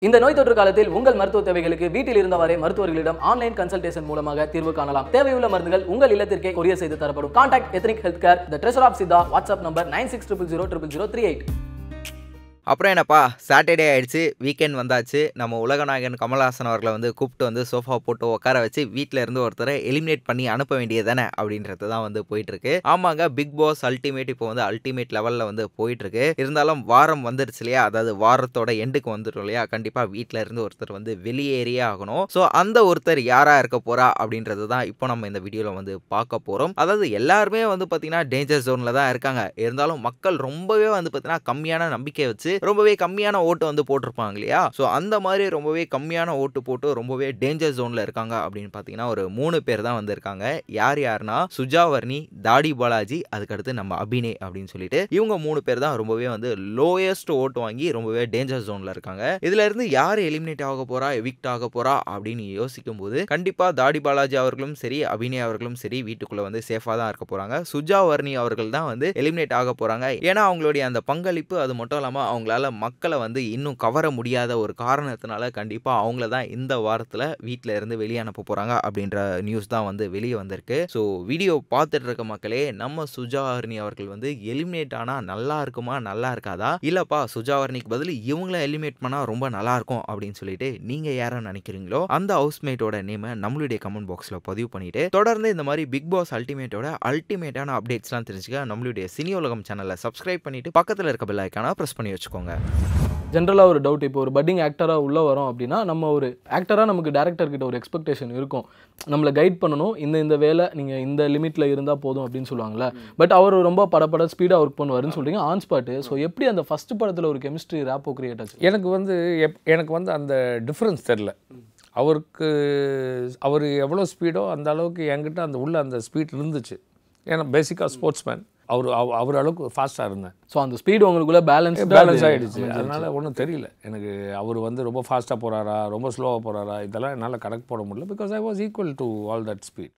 இந்த நோய் தொற்று காலத்தில் உங்கள் மருத்துவ தேவைகளுக்கு வீட்டில் இருந்தவாறே மருத்துவர்களிடம் ஆன்லைன் கன்சல்டேஷன் மூலமாக தீர்வு காணலாம் தேவையுள்ள மருந்துகள் உங்கள் இல்லத்திற்கே கொரியர் செய்து தரப்படும் contact Ethnic Health Care the Treasure of Siddha WhatsApp number nine six triple zero triple zero three eight அப்புறம் என்னப்பா சாட்டர்டே ஆயிடுச்சு வீக்கெண்ட் வந்தாச்சு நம்ம உலகநாயகன் கமல்ஹாசன் அவர்களை வந்து கூப்பிட்டு வந்து சோஃபா போட்டு உட்கார வச்சு வீட்டில் இருந்து ஒருத்தரை எலிமினேட் பண்ணி அனுப்ப வேண்டியது தானே அப்படின்றது தான் வந்து போயிட்டு இருக்கு ஆமாங்க பிக் பாஸ் அல்டிமேட் இப்போ வந்து அல்டிமேட் லெவலில் வந்து போயிட்டு இருக்கு இருந்தாலும் வாரம் வந்துருச்சு இல்லையா அதாவது வாரத்தோட எண்டுக்கு வந்துட்டோம் இல்லையா கண்டிப்பாக வீட்டில் இருந்து ஒருத்தர் வந்து வெளியேறியே ஆகணும் ஸோ அந்த ஒருத்தர் யாரா இருக்க போறா அப்படின்றது தான் இப்போ நம்ம இந்த வீடியோவில் வந்து பார்க்க போகிறோம் அதாவது எல்லாருமே வந்து பார்த்தீங்கன்னா டேஞ்சர் ஜோனில் தான் இருக்காங்க இருந்தாலும் மக்கள் ரொம்பவே வந்து பார்த்தீங்கன்னா கம்மியான நம்பிக்கை வச்சு ரொம்பவே கம்மியான ஓட்டு வந்து போட்டிருப்பாங்க இல்லையா ஸோ அந்த மாதிரி ரொம்பவே கம்மியான ஓட்டு போட்டு ரொம்பவே டேஞ்சர் ஜோனில் இருக்காங்க அப்படின்னு பார்த்தீங்கன்னா ஒரு மூணு பேர் தான் வந்திருக்காங்க யார் யாருன்னா சுஜாவர்ணி தாடி பாலாஜி அதுக்கடுத்து நம்ம அபினே அப்படின்னு சொல்லிட்டு இவங்க மூணு பேர் தான் ரொம்பவே வந்து லோயஸ்ட் ஓட்டு வாங்கி ரொம்பவே டேஞ்சர் ஜோனில் இருக்காங்க இதுல இருந்து யார் எலிமினேட் ஆக போறா எவிக்ட் ஆக போறா அப்படின்னு யோசிக்கும் போது கண்டிப்பா தாடி பாலாஜி அவர்களும் சரி அபினே அவர்களும் சரி வீட்டுக்குள்ள வந்து சேஃபா தான் இருக்க போறாங்க சுஜாவர்ணி அவர்கள் தான் வந்து எலிமினேட் ஆக போறாங்க ஏன்னா அவங்களுடைய அந்த பங்களிப்பு அது மட்டும் இல்லாம அவங்களால மக்களை வந்து இன்னும் கவர முடியாத ஒரு காரணத்தினால கண்டிப்பா அவங்கள தான் இந்த வாரத்துல வீட்டில இருந்து வெளியே அனுப்ப போறாங்க அப்படின்ற நியூஸ் தான் வந்து வெளியே வந்திருக்கு ஸோ வீடியோ பார்த்துட்டு இருக்க மக்களே நம்ம சுஜாவர்ணி அவர்கள் வந்து எலிமினேட் ஆனா நல்லா இருக்குமா நல்லா இருக்காதா இல்லப்பா சுஜாவர்ணிக்கு பதில் இவங்கள எலிமினேட் பண்ணா ரொம்ப நல்லா இருக்கும் அப்படின்னு சொல்லிட்டு நீங்க யாரை நினைக்கிறீங்களோ அந்த ஹவுஸ்மேட்டோட நேமை நம்மளுடைய கமெண்ட் பாக்ஸ்ல பதிவு பண்ணிட்டு தொடர்ந்து இந்த மாதிரி பிக் பாஸ் அல்டிமேட்டோட அல்டிமேட்டான அப்டேட்ஸ்லாம் தெரிஞ்சுக்க நம்மளுடைய சினி உலகம் சேனலை சப்ஸ்கிரைப் பண்ணிட்டு பக்கத்துல இருக்க பெல் ஐக்கான ப்ரெஸ் பண்ணி வச்சுக்கோங்க ஜென்ரலாக ஒரு டவுட் இப்போ ஒரு பட்டிங் ஆக்டராக உள்ளே வரோம் அப்படின்னா நம்ம ஒரு ஆக்டராக நமக்கு டேரக்டர் கிட்ட ஒரு எக்ஸ்பெக்டேஷன் இருக்கும் நம்மளை கைட் பண்ணணும் இந்த இந்த வேலை நீங்கள் இந்த லிமிட்டில் இருந்தால் போதும் அப்படின்னு சொல்லுவாங்கல்ல பட் அவர் ரொம்ப படப்பட ஸ்பீடாக ஒர்க் பண்ணுவாருன்னு சொல்றீங்க ஆன் ஸ்பாட்டு ஸோ எப்படி அந்த ஃபர்ஸ்ட் படத்தில் ஒரு கெமிஸ்ட்ரி ரேப்போ கிரியேட் ஆச்சு எனக்கு வந்து எப் எனக்கு வந்து அந்த டிஃப்ரென்ஸ் தெரில அவருக்கு அவர் எவ்வளோ ஸ்பீடோ அந்த அளவுக்கு என்கிட்ட அந்த உள்ள அந்த ஸ்பீட் இருந்துச்சு ஏன்னா பேசிக்காக ஸ்போர்ட்ஸ்மேன் அவர் அவ- அவர் அளவுக்கு ஃபாஸ்ட்டாக இருந்தேன் ஸோ அந்த ஸ்பீடு உங்களுக்குள்ள பேலன்ஸ் பேலன்ஸ் ஆகிடுச்சு அதனால் ஒன்றும் தெரியல எனக்கு அவர் வந்து ரொம்ப ஃபாஸ்ட்டாக போகிறாரா ரொம்ப ஸ்லோவாக போகிறாரா இதெல்லாம் என்னால் கணக்கு போட முடியல because I was equal to all that speed